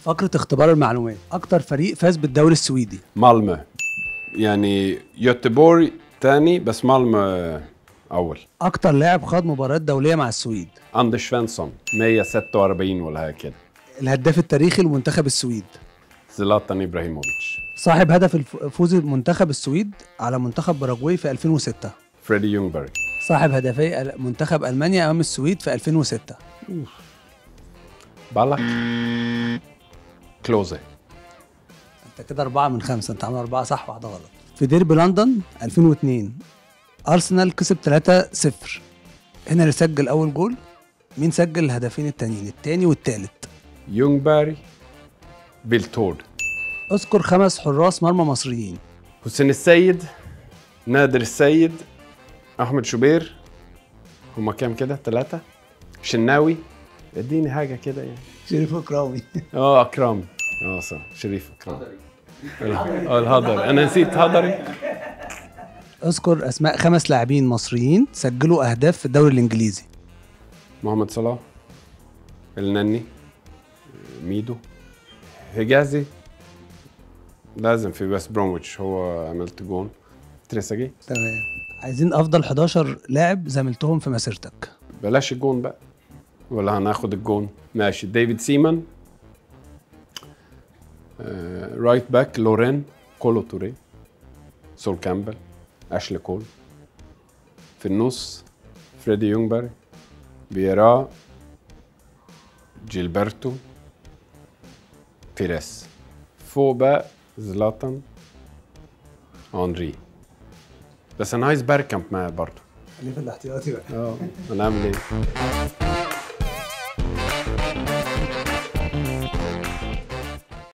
فقره اختبار المعلومات اكتر فريق فاز بالدوري السويدي مالمö يعني يوتيبوري تاني بس مالمö اول اكتر لاعب خاض مباريات دوليه مع السويد اندرس سفنسون 146 ولا حاجه كده الهداف التاريخي لمنتخب السويد زلاتان ابراهيموفيتش صاحب هدف الف- فوز منتخب السويد على منتخب باراجواي في 2006 فريدي يونغبرج صاحب هدفي ال- منتخب المانيا امام السويد في 2006 بالك كلوزي انت كده أربعة من خمسة انت عامل أربعة صح واحدة غلط في ديربي لندن 2002 أرسنال كسب 3-0 هنا اللي سجل أول جول مين سجل الهدفين التانيين التاني والتالت يونغبري بيلتورد اذكر خمس حراس مرمى مصريين حسين السيد نادر السيد احمد شوبير هما كام كده ثلاثة شناوي اديني حاجة كده يعني شريف إكرامي اه اكرامي اه صح شريف اكرامي اه الهضري انا نسيت هضري اذكر أسماء خمس لاعبين مصريين سجلوا أهداف في الدوري الإنجليزي محمد صلاح النني ميدو حجازي لازم في ويست برومويتش هو عملت جون تريساجي تمام عايزين أفضل 11 لاعب زميلتهم في مسيرتك بلاش الجون بقى ولا هناخد الجون ماشي ديفيد سيمان آه، رايت باك لورين كولو توري سول كامبل اشلي كول في النص فريدي يونغبري بيرا جيلبرتو بيريس فوق بقى زلاتان اندري بس انا عايز باركامب معايا برضه خليه في الاحتياطي بقى اه هنعمل ايه